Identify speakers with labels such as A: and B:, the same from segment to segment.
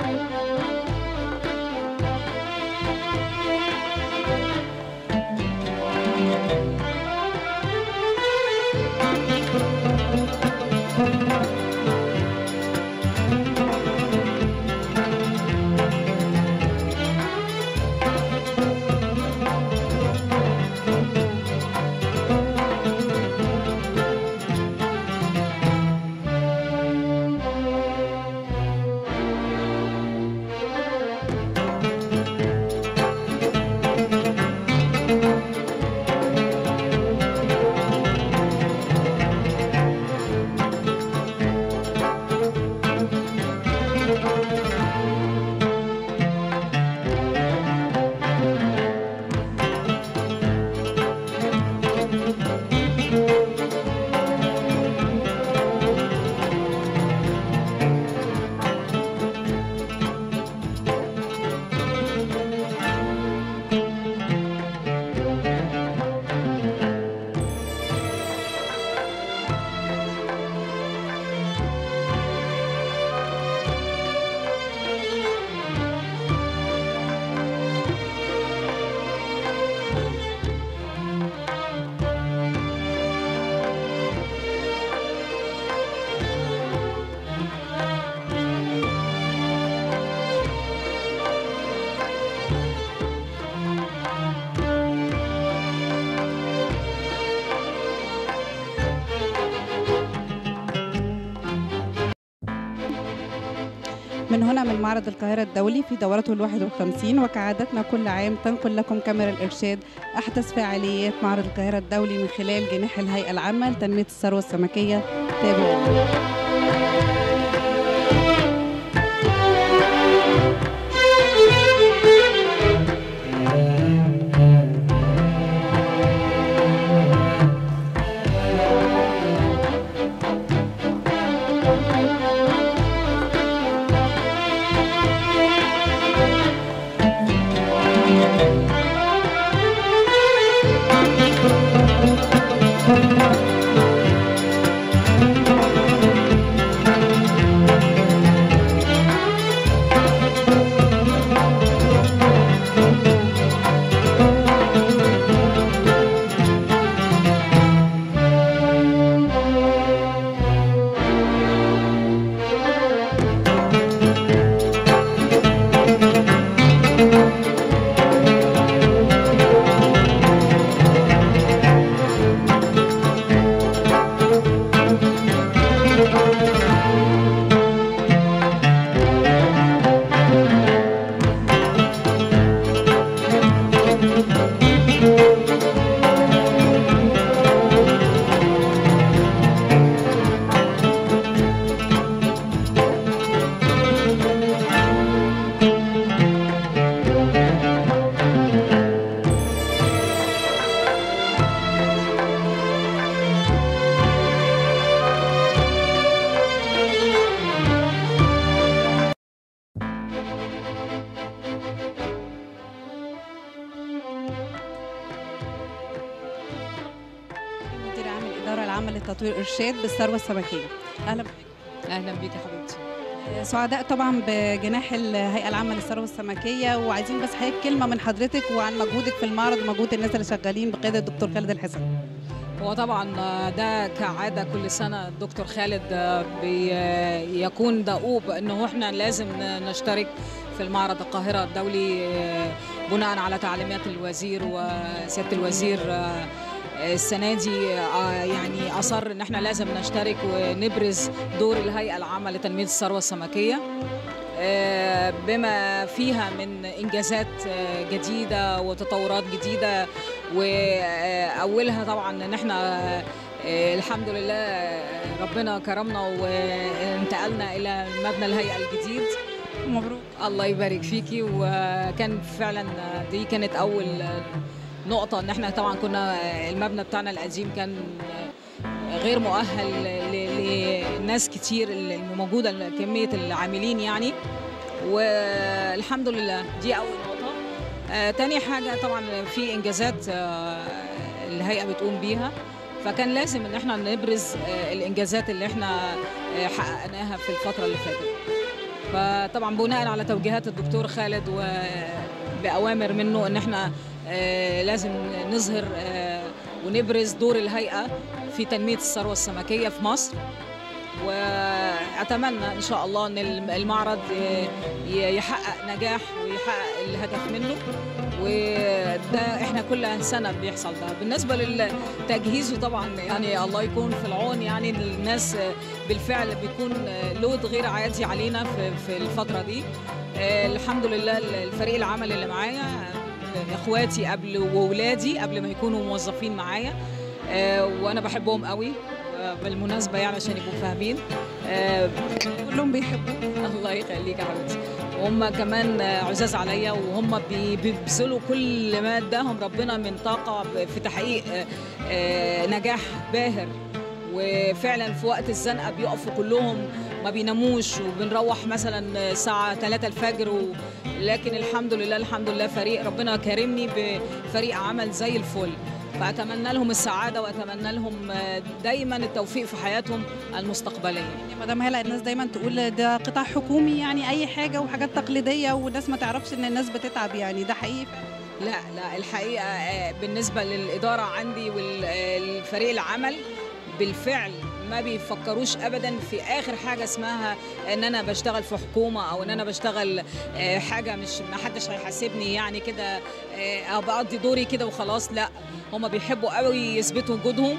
A: من هنا من معرض القاهرة الدولي في دورته الواحد وخمسين وكعادتنا كل عام تنقل لكم كاميرا الإرشاد أحدث فعاليات معرض القاهرة الدولي من خلال جناح الهيئة العامة لتنمية الثروة السمكية تابعوا مدير عام الإدارة العامة للتطوير الإرشاد بالثروة السمكية أهلا بك
B: اهلا بيك يا حبيبتي
A: سعداء طبعا بجناح الهيئة العامة للثروة السمكية وعايزين بس حضرتك كلمة من حضرتك وعن مجهودك في المعرض ومجهود الناس اللي شغالين بقيادة الدكتور خالد الحسن
B: هو طبعا ده كعاده كل سنه الدكتور خالد بيكون دؤوب انه احنا لازم نشترك في المعرض القاهره الدولي بناء على تعليمات الوزير وسياده الوزير السنه دي يعني اصر ان احنا لازم نشترك ونبرز دور الهيئه العامه لتنميه الثروه السمكيه بما فيها من انجازات جديده وتطورات جديده واولها طبعا ان احنا الحمد لله ربنا كرمنا وانتقلنا الى مبنى الهيئه الجديد
A: مبروك
B: الله يبارك فيكي وكان فعلا دي كانت اول نقطه ان احنا طبعا كنا المبنى بتاعنا القديم كان غير مؤهل لناس كتير الموجوده كميه العاملين يعني والحمد لله دي اول نقطه آه تاني حاجه طبعا في انجازات آه الهيئه بتقوم بيها فكان لازم ان احنا نبرز آه الانجازات اللي احنا آه حققناها في الفتره اللي فاتت فطبعا بناء على توجيهات الدكتور خالد وبأوامر منه ان احنا آه، لازم نظهر آه، ونبرز دور الهيئة في تنمية الثروة السمكية في مصر وأتمنى إن شاء الله أن المعرض ي- يحقق نجاح ويحقق الهدف منه وده احنا كل سنة بيحصل ده بالنسبة للتجهيز طبعا يعني الله يكون في العون يعني الناس بالفعل بيكون لود غير عادي علينا في, في الفترة دي آه، الحمد لله الفريق العمل اللي معايا آه، اخواتي قبل وولادي قبل ما يكونوا موظفين معايا آه، وانا بحبهم قوي آه، بالمناسبة يعني عشان يبقوا فاهمين آه،
A: كلهم بيحبوك
B: الله يخليك يا حبيبتي وهم كمان عزاز عليا وهم بي- بيبذلوا كل ما اداهم ربنا من طاقه ب- في تحقيق آه، آه، نجاح باهر وفعلا في وقت الزنقه بيقفوا كلهم ما بيناموش وبنروح مثلا الساعه 3 الفجر و... لكن الحمد لله الحمد لله فريق ربنا كرمني بفريق عمل زي الفل فاتمنى لهم السعاده واتمنى لهم آه، دايما التوفيق في حياتهم المستقبليه
A: يا مدام هلا الناس دايما تقول ده قطاع حكومي يعني اي حاجه وحاجات تقليديه والناس ما تعرفش ان الناس بتتعب يعني ده حقيقي فعلا.
B: لا لا الحقيقه آه، بالنسبه للاداره عندي والفريق العمل بالفعل ما بيفكروش ابدا في اخر حاجه اسمها ان انا بشتغل في حكومه او ان انا بشتغل آه، حاجه مش ما حدش هيحاسبني يعني كده آه، أو بقضي دوري كده وخلاص لا هم بيحبوا قوي يثبتوا وجودهم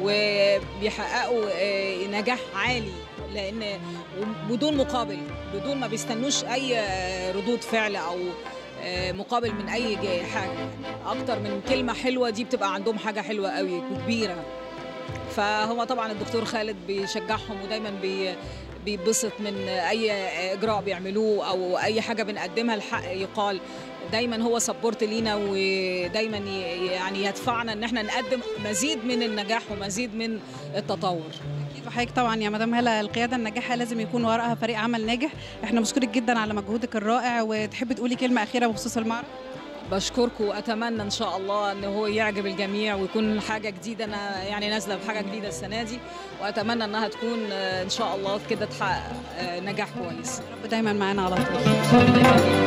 B: وبيحققوا آه، نجاح عالي لان بدون مقابل بدون ما بيستنوش اي آه، ردود فعل او آه، مقابل من اي ج- حاجه اكتر من كلمه حلوه دي بتبقى عندهم حاجه حلوه قوي وكبيره فهو طبعا الدكتور خالد بيشجعهم ودايما بي بيبسط من اي اجراء بيعملوه او اي حاجه بنقدمها الحق يقال دايما هو سبورت لينا ودايما ي- يعني يدفعنا ان احنا نقدم مزيد من النجاح ومزيد من التطور
A: اكيد وحضرتك طبعا يا مدام هلا القياده الناجحه لازم يكون وراها فريق عمل ناجح احنا بنشكرك جدا على مجهودك الرائع وتحبي تقولي كلمه اخيره بخصوص المعرض
B: بشكركم واتمنى ان شاء الله ان هو يعجب الجميع ويكون حاجه جديده انا يعني نازله بحاجه جديده السنه دي واتمنى انها تكون آه، ان شاء الله كده تحقق آه، نجاح كويس
A: رب دايما معانا على طول
B: الله يخليك.